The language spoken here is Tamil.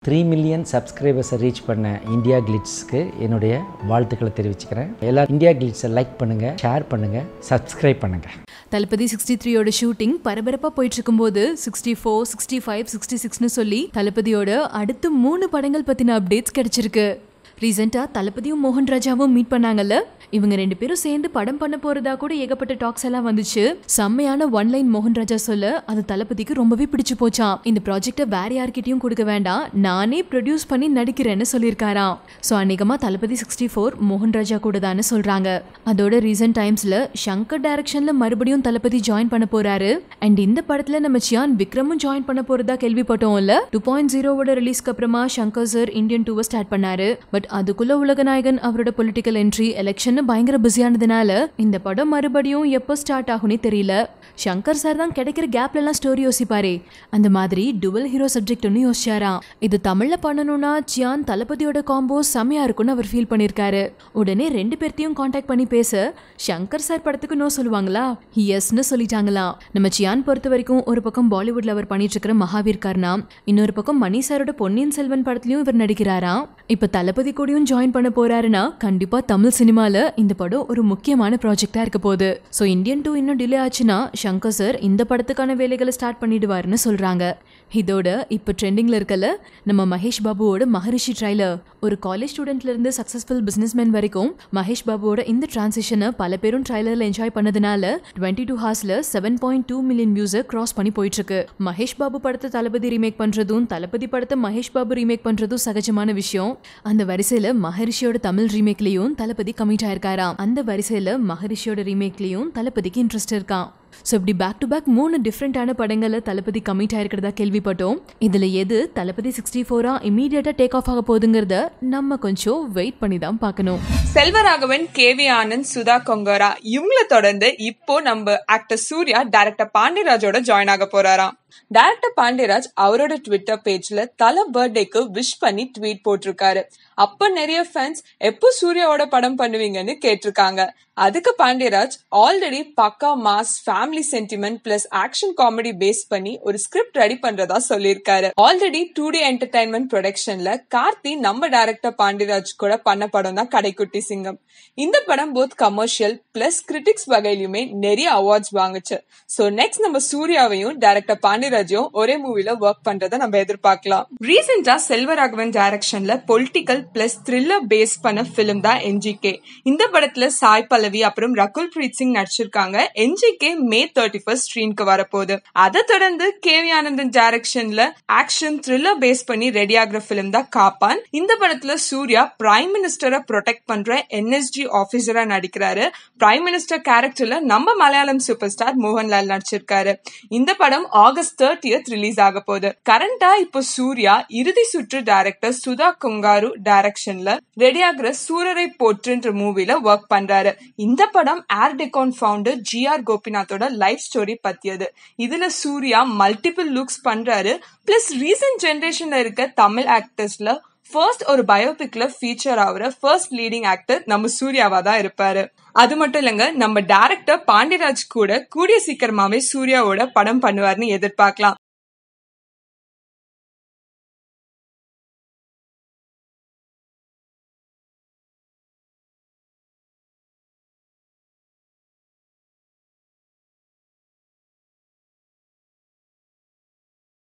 த்ரீ மில்லியன் சப்ஸ்கிரைபர்ஸை ரீச் பண்ண இந்தியா கிளிட்ஸ்க்கு என்னுடைய வாழ்த்துக்களை தெரிவிச்சுக்கிறேன் எல்லாரும் இந்தியா கிளிட்ஸை லைக் பண்ணுங்கள் ஷேர் பண்ணுங்கள் சப்ஸ்கிரைப் பண்ணுங்கள் தளபதி சிக்ஸ்டி த்ரீயோட ஷூட்டிங் பரபரப்பா போயிட்டு இருக்கும்போது sixty four sixty five sixty சிக்ஸ்னு சொல்லி தளபதியோட அடுத்து மூணு படங்கள் பத்தின அப்டேட்ஸ் கிடைச்சிருக்கு ரீசெண்டா தளபதியும் மோகன் ராஜாவும் மீட் பண்ணாங்கல்ல இவங்க ரெண்டு பேரும் சேர்ந்து படம் பண்ண போறதா கூட ஏகப்பட்ட டாக்ஸ் எல்லாம் வந்துச்சு செம்மையான ஒன் லைன் மோகன் ராஜா சொல்ல அது தளபதிக்கு ரொம்பவே பிடிச்சு போச்சாம் இந்த ப்ராஜெக்டை வேற யார்கிட்டயும் கொடுக்க வேண்டாம் நானே ப்ரொடியூஸ் பண்ணி நடிக்கிறேன்னு சொல்லியிருக்காராம் ஸோ அநேகமா தளபதி சிக்ஸ்டி ஃபோர் மோகன் ராஜா கூட தானே சொல்றாங்க அதோட ரீசன்ட் டைம்ஸ்ல சங்கர் டைரக்ஷன்ல மறுபடியும் தளபதி ஜாயின் பண்ண போறாரு அண்ட் இந்த படத்துல நம்ம சியான் விக்ரமும் ஜாயின் பண்ண போறதா கேள்விப்பட்டோம்ல டூ பாயிண்ட் ஜீரோவோட ரிலீஸ்க்கு அப்புறமா சங்கர் சார் இந்தியன் டூவை ஸ்டார்ட் பண்ணாரு பட் அதுக்குள்ள உலகநாயகன் அவரோட பொலிட்டிக்கல் என்ட்ரி எலெக்ஷன் பயங்கர பிஸியானதுனால இந்த படம் மறுபடியும் எப்போ ஸ்டார்ட் ஆகும்னே தெரியல சங்கர் சார் தான் கிடைக்கிற கேப்ல எல்லாம் ஸ்டோரி யோசிப்பாரே அந்த மாதிரி டுவல் ஹீரோ சப்ஜெக்ட் ஒன்று யோசிச்சாராம் இது தமிழ்ல பண்ணணும்னா சியான் தளபதியோட காம்போ செமையா இருக்கும்னு அவர் ஃபீல் பண்ணியிருக்காரு உடனே ரெண்டு பேர்த்தையும் காண்டாக்ட் பண்ணி பேச சங்கர் சார் படத்துக்கு நோ சொல்லுவாங்களா எஸ்னு சொல்லிட்டாங்களாம் நம்ம சியான் பொறுத்த வரைக்கும் ஒரு பக்கம் பாலிவுட்ல அவர் பண்ணிட்டு இருக்கிற மகாவீர் கர்ணா இன்னொரு பக்கம் மணி சாரோட பொன்னியின் செல்வன் படத்துலயும் இவர் நடிக்கிறாராம் இப்ப தளபதி கூடயும் ஜாயின் பண்ண போறாருன்னா கண்டிப்பா தமிழ் சினிமால இந்த படம் ஒரு முக்கியமான ப்ராஜெக்டா இருக்க போகுது ஸோ இந்தியன் டூ இன்னும் டிலே ஆச்சுன்னா சங்கர் சார் இந்த படத்துக்கான வேலைகளை ஸ்டார்ட் பண்ணிடுவாருன்னு சொல்றாங்க இதோட இப்போ ட்ரெண்டிங்ல இருக்கல நம்ம மகேஷ் பாபுவோட மகரிஷி ட்ரைலர் ஒரு காலேஜ் ஸ்டூடெண்ட்ல இருந்து சக்சஸ்ஃபுல் பிசினஸ்மேன் வரைக்கும் மகேஷ் பாபுவோட இந்த டிரான்சிஷனை பல பேரும் ட்ரைலர்ல என்ஜாய் பண்ணதுனால டுவெண்ட்டி டூ ஹார்ஸ்ல செவன் பாயிண்ட் டூ மில்லியன் வியூஸை கிராஸ் பண்ணி போயிட்டு இருக்கு மகேஷ் பாபு படத்தை தளபதி ரீமேக் பண்றதும் தளபதி படத்தை மகேஷ் பாபு ரீமேக் பண்றதும் சகஜமான விஷயம் அந்த வரிசையில மகரிஷியோட தமிழ் ரீமேக்லயும் தளபதி கமிட் ஆயிருக்காராம் அந்த வரிசையில மகரிஷியோட ரீமேக்லயும் தளபதிக்கு இன்ட்ரெஸ்ட் இருக்கான் ஸோ இப்படி பேக் டு பேக் மூணு டிஃப்ரெண்டான படங்களை தளபதி கமிட் ஆயிருக்கிறதா கேள்விப்பட்டோம் இதில் எது தளபதி சிக்ஸ்டி ஃபோரா இமீடியட்டாக டேக் ஆஃப் ஆக போகுதுங்கிறத நம்ம கொஞ்சம் வெயிட் பண்ணி தான் பார்க்கணும் செல்வராகவன் கே வி ஆனந்த் சுதா கொங்கரா இவங்கள தொடர்ந்து இப்போ நம்ம ஆக்டர் சூர்யா டைரக்டர் பாண்டியராஜோட ஜாயின் ஆக போறாராம் டைரக்டர் பாண்டியராஜ் அவரோட ட்விட்டர் பேஜ்ல தல பர்த்டேக்கு விஷ் பண்ணி ட்வீட் போட்டிருக்காரு அப்ப நிறைய ஃபேன்ஸ் எப்போ சூர்யாவோட படம் பண்ணுவீங்கன்னு கேட்டிருக்காங்க அதுக்கு பாண்டியராஜ் ஆல்ரெடி பக்கா mass family sentiment plus action comedy base பண்ணி ஒரு ஸ்கிரிப்ட் ரெடி பண்றதா சொல்லியிருக்காரு ஆல்ரெடி டூ டி என்டர்டைன்மெண்ட் ப்ரொடக்ஷன்ல கார்த்தி நம்ம டைரக்டர் பாண்டியராஜ் கூட பண்ண படம் தான் கடைக்குட்டி சிங்கம் இந்த படம் போத் கமர்ஷியல் பிளஸ் கிரிட்டிக்ஸ் வகையிலுமே நிறைய அவார்ட்ஸ் வாங்குச்சு சோ நெக்ஸ்ட் நம்ம சூர்யாவையும் டைரக்டர் பாண்டியராஜையும் ஒரே மூவில ஒர்க் பண்றதை நம்ம எதிர்பார்க்கலாம் ரீசெண்டா செல்வராகவன் டைரக்ஷன்ல பொலிட்டிக்கல் பிளஸ் த்ரில்லர் பேஸ் பண்ண பிலிம் தான் என்ஜிகே இந்த படத்துல சாய் பல்லவி அப்புறம் ரகுல் பிரீத் சிங் நடிச்சிருக்காங்க என்ஜிகே மே தேர்ட்டி ஃபர்ஸ்ட் ஸ்க்ரீனுக்கு வரப்போகுது அதை தொடர்ந்து கே வி ஆனந்தன் டைரக்ஷன்ல ஆக்ஷன் த்ரில்லர் பேஸ் பண்ணி ரெடி ஆகிற பிலிம் தான் காப்பான் இந்த படத்துல சூர்யா பிரைம் மினிஸ்டரை ப்ரொடெக்ட் பண்ற என்எஸ்ஜி ஆபீசரா நடிக்கிறாரு பிரைம் மினிஸ்டர் கேரக்டர்ல நம்ம மலையாளம் சூப்பர் ஸ்டார் மோகன்லால் நடிச்சிருக்காரு இந்த படம் ஆகஸ்ட் தேர்ட்டியத் ரிலீஸ் ஆக போகுது கரண்டா இப்போ சூர்யா இறுதி சுற்று டைரக்டர் சுதா கொங்காரு டைரக்ஷன்ல ரெடி ஆகிற சூரரை போற்றுன்ற மூவில ஒர்க் பண்றாரு இந்த படம் Air Deccan founder G R கோபிநாத்தோட லைஃப் ஸ்டோரி பத்தியது இதுல சூர்யா மல்டிபிள் லுக்ஸ் பண்றாரு பிளஸ் ரீசன்ட் ஜெனரேஷன்ல இருக்க தமிழ் ஆக்டர்ஸ்ல ஃபர்ஸ்ட் ஒரு பயோபிக்ல ஃபீச்சர் ஆகுற ஃபர்ஸ்ட் லீடிங் ஆக்டர் நம்ம சூர்யாவா தான் இருப்பாரு அது மட்டும் இல்லைங்க நம்ம டேரக்டர் பாண்டியராஜ் கூட கூடிய சீக்கிரமாவே சூர்யாவோட படம் பண்ணுவார்னு எதிர்பார்க்கலாம்